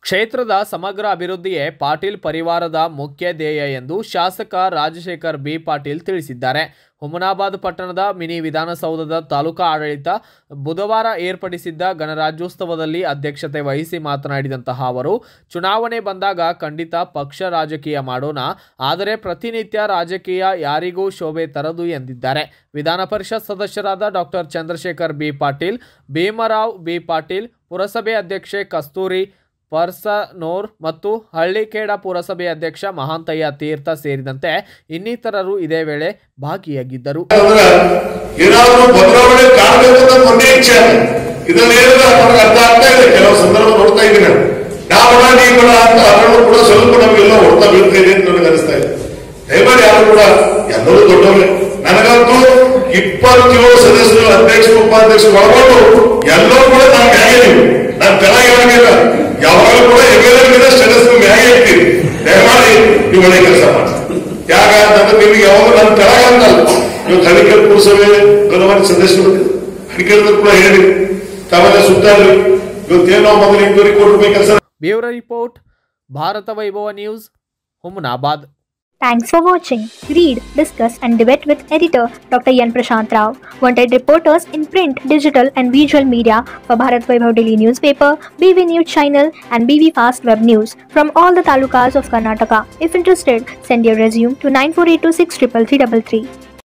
ಕ್ಷೇತ್ರದ ಸಮಗ್ರ ಅಭಿವೃದ್ಧಿಯೇ ಪಾಟೀಲ್ ಪರಿವಾರದ ಮುಖ್ಯ ಧ್ಯೇಯ ಎಂದು ಶಾಸಕ ರಾಜಶೇಖರ್ ಬಿ ಪಾಟೀಲ್ ತಿಳಿಸಿದ್ದಾರೆ ಹುಮನಾಬಾದ್ ಪಟ್ಟಣದ ಮಿನಿ ವಿಧಾನಸೌಧದ ತಾಲೂಕಾ ಆಡಳಿತ ಬುಧವಾರ ಏರ್ಪಡಿಸಿದ್ದ ಗಣರಾಜ್ಯೋತ್ಸವದಲ್ಲಿ ಅಧ್ಯಕ್ಷತೆ ವಹಿಸಿ ಮಾತನಾಡಿದಂತಹ ಅವರು ಚುನಾವಣೆ ಬಂದಾಗ ಖಂಡಿತ ಪಕ್ಷ ರಾಜಕೀಯ ಮಾಡೋಣ ಆದರೆ ಪ್ರತಿನಿತ್ಯ ರಾಜಕೀಯ ಯಾರಿಗೂ ಶೋಭೆ ತರದು ಎಂದಿದ್ದಾರೆ ವಿಧಾನ ಪರಿಷತ್ ಸದಸ್ಯರಾದ doctor Chandrashekhar B Patil Bhimrao B Patil ಪುರಸಭೆ ಅಧ್ಯಕ್ಷೆ ಕಸ್ತೂರಿ ಪರ್ಸನೋರ್ ಮತ್ತು ಹಳ್ಳಿಖೇಡ ಪುರಸಭೆ ಅಧ್ಯಕ್ಷ ಮಹಾಂತಯ್ಯ ತೀರ್ಥ ಸೇರಿದಂತೆ ಇನ್ನಿತರರು ಇದೇ ವೇಳೆ ಭಾಗಿಯಾಗಿದ್ದರು ಅಂದ್ರೆ ಏನಾದ್ರೂ ಬದಲಾವಣೆ ಕಾಣಬೇಕು ಅಂತ ಒಂದೇ ಇಚ್ಛೆ ಅದು. ಇದ್ರಲ್ಲಿ ಏನಿದೆ ನಮ್ಗೆ ಅರ್ಥ ಆಗ್ತಾ ಇದೆ ಕೆಲವು ಸಂದರ್ಭ ನೋಡ್ತಾ ಇದ್ದೀನಿ ನಾನು. ನಾ ಬಡ ನೀ ಬಡ ಅಂತ ಅದರಲ್ಲೂ ಕೂಡ ಸ್ವಲ್ಪ ನಮಗೆಲ್ಲ ಹೊಡ್ತಾ ಬೀಳ್ತಾ ಇದೆ ಅಂತ ನನಗೆ ಅನಿಸ್ತಾ ಇದೆ ದಯಮಾಡಿ ಯಾರು ಕೂಡ ಎಲ್ಲರೂ ದೊಡ್ಡವರೇ ನನಗಂತೂ ಇಪ್ಪತ್ತೇಳು ಸದಸ್ಯರು ಅಧ್ಯಕ್ಷರು ಉಪಾಧ್ಯಕ್ಷರು ಒಳಗೊಂಡು ಎಲ್ಲರೂ ಕೂಡ ನಾನು ಮ್ಯಾಗೆ ನೀವು ನಾನು ಕೆಳಗೆ ಇರಂಗಿಲ್ಲ ಯಾವಾಗಲೂ ಕೂಡ ಎಮ್ಮೆಲ್ಲೆ ಸ್ಟೇಟಸ್ ಮ್ಯಾಗೆ ಇರ್ತೀರಿ ದಯಮಾಡಿ ನೀವು ಒಳ್ಳೆ ಕೆಲಸ ಮಾಡಿ ಯಾಕಂತಂದ್ರೆ ನಿಮ್ಗೆ ಯಾವಾಗ ನನ್ನ ಕೆಳಗೆ ಅಂತಲ್ಲ ನೀವು ಹರಿಕಲ್ ಪುರಸಭೆ ಗಣವಾರಿ ಸದಸ್ಯರು ಹರಿಕಲ್ದಲ್ಲಿ ಕೂಡ ಹೇಳಿ ತಾವೆಲ್ಲ ಸುತ್ತಾಡ್ರಿ ಇವತ್ತೇನೋ ಮೊದಲು ಇಂಕ್ವೈರಿ ಕೊಡ್ಬೇಕು ಕೆಲಸ bureau report Bharat Vaibhav news Humnabad Thanks for watching. Read, discuss, and debate with editor Dr. Yan Prashant Rao. Wanted reporters in print, digital, and visual media for Bharat Vaibhav Daily Newspaper, BV News Channel, and BV Fast Web News from all the talukas of Karnataka. If interested, send your resume to 9482633333.